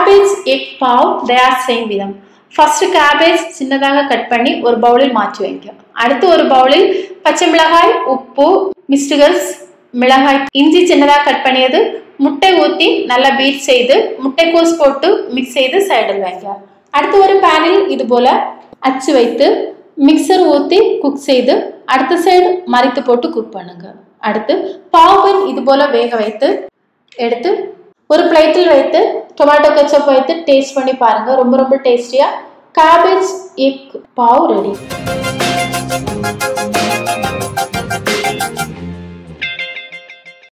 cabbage egg pav தயார் செய்யும் விதம் ஃபர்ஸ்ட் கேபேஜ் சின்னதாக கட் பண்ணி ஒரு பவுலில் மாற்றி வைக்க அடுத்து ஒரு பவுலில் பச்சை மிளகாய் உப்பு மிஸ்டுகல்ஸ் மிளகாய் இஞ்சி சின்னதாக கட் பண்ணியது முட்டை ஊற்றி நல்லா பீட் செய்து முட்டைக்கோஸ் போட்டு மிக்ஸ் செய்து சைடில் வைங்க அடுத்து ஒரு பேனில் இது போல அச்சு வைத்து மிக்சர் ஊற்றி குக் செய்து அடுத்த சைடு மறைத்து போட்டு குக் பண்ணுங்க அடுத்து பாவன் இது போல வேக வைத்து எடுத்து ஒரு பிளேட்டில் வைத்து டொமேட்டோ கெச்சப் வைத்து டேஸ்ட் பண்ணி பாருங்க ரொம்ப ரொம்ப டேஸ்டியா கேபேஜ் எக் பாவ் ரெடி